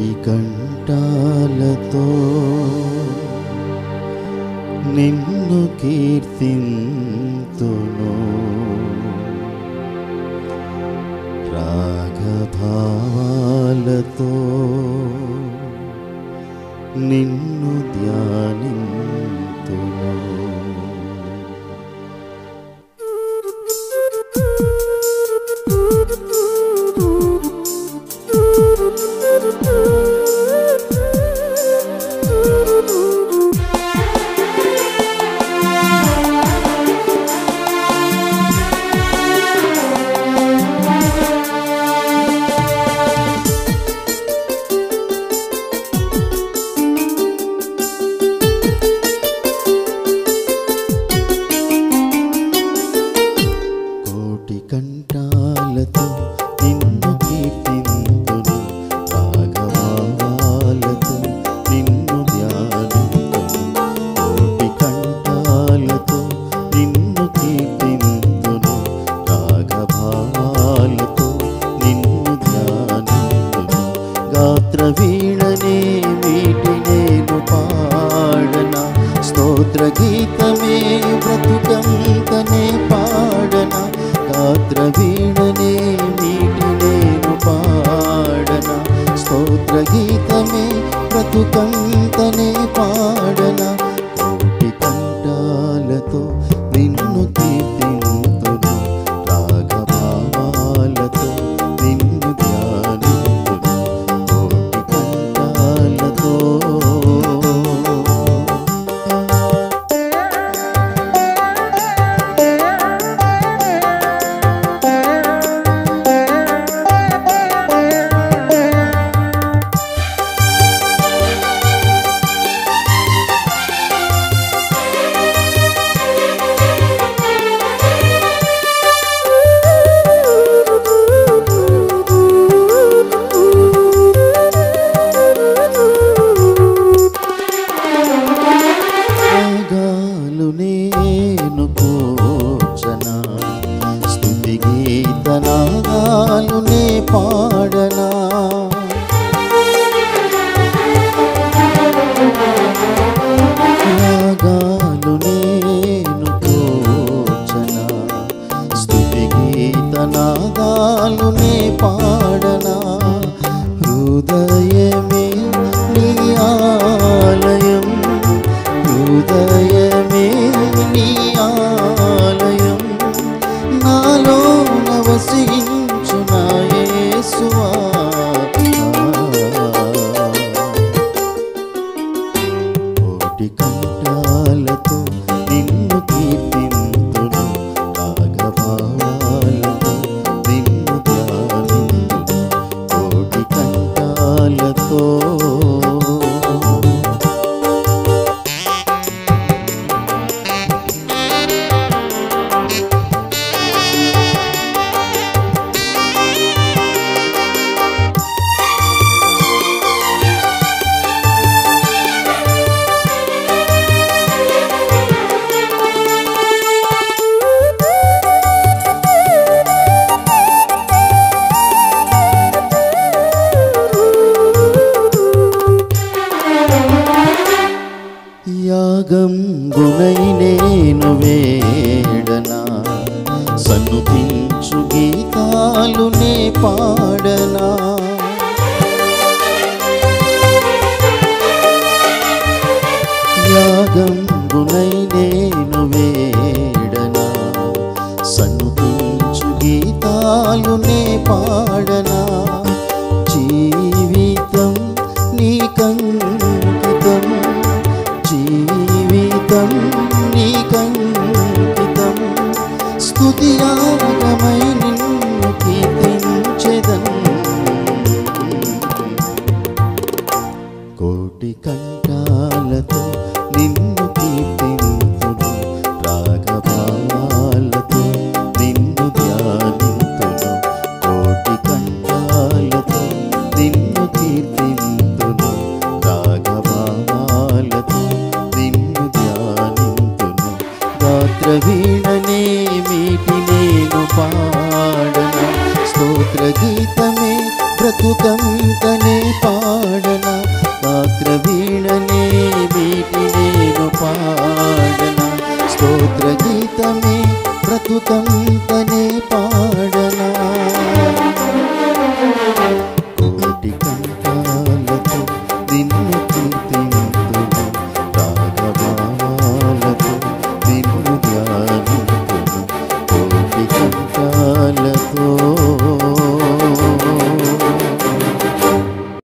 కోటి కంటాలతో నిన్ను కీర్తింతును రాగభావాలతో నిన్ను ధ్యానింతును కోటి కంటాలతో నిన్ను కీర్తింతును రాగభావాలతో నిన్ను ధ్యానింతును కోటి కంటాలతో నిన్ను కీర్తింతును రాగభావాలతో నిన్ను ధ్యానింతును గాత్ర వీణనే వీటి నేను పాడన స్తోత్ర గీతమే బ్రతుకంతనే పాడన గాత్ర వీణనే వీటి నేను పాడన స్తోత్ర గీతమే బ్రతుకంతనే పాడన కోటి కంటాలతో నిన్ను కీర్తింతును రాగభావాలతో నిన్ను ధ్యానింతును కోటి కంటాలతో రాగాలు నేను కూర్చనా స్తుతి గీతనాగాలు నే పాడనా రాగాలు నేను కూర్చనా స్తుతి గీతనాగాలు నే పాడనా హృదయమే నీ ఆలయం హృదయమే నీ ఆలయం నాలో నవసించు నా యేసువా కోటి కంటాలతో నిన్ను కీర్తింతును రాగభావాలతో నిన్ను ధ్యానింతును కోటి కంటాలతో యాగం గుణై నేను వేడనా సన్నుతించు గీతాలు నే పాడనా యాగం గుణై నేను వేడనా సన్నుతించు గీతాలు నే పాడనా జీవితం నీకంకితం జీవితం నీకంకితం స్తుతి యాగమై నిన్ను కీర్తించెదన్ కోటి కంటాలతో నిన్ను కీర్తింతును రాగభావాలతో నిన్ను ధ్యానింతును కోటి కంటాలతో నిన్ను కీర్తింతును రాగభావాలతో నిన్ను ధ్యానింతును గాత్ర వీణనే మీటి నేను పాడన స్తోత్ర గీతమే బ్రతుకంతనే పాడ స్తోత్ర గీతమే బ్రతుకంతనే పాడను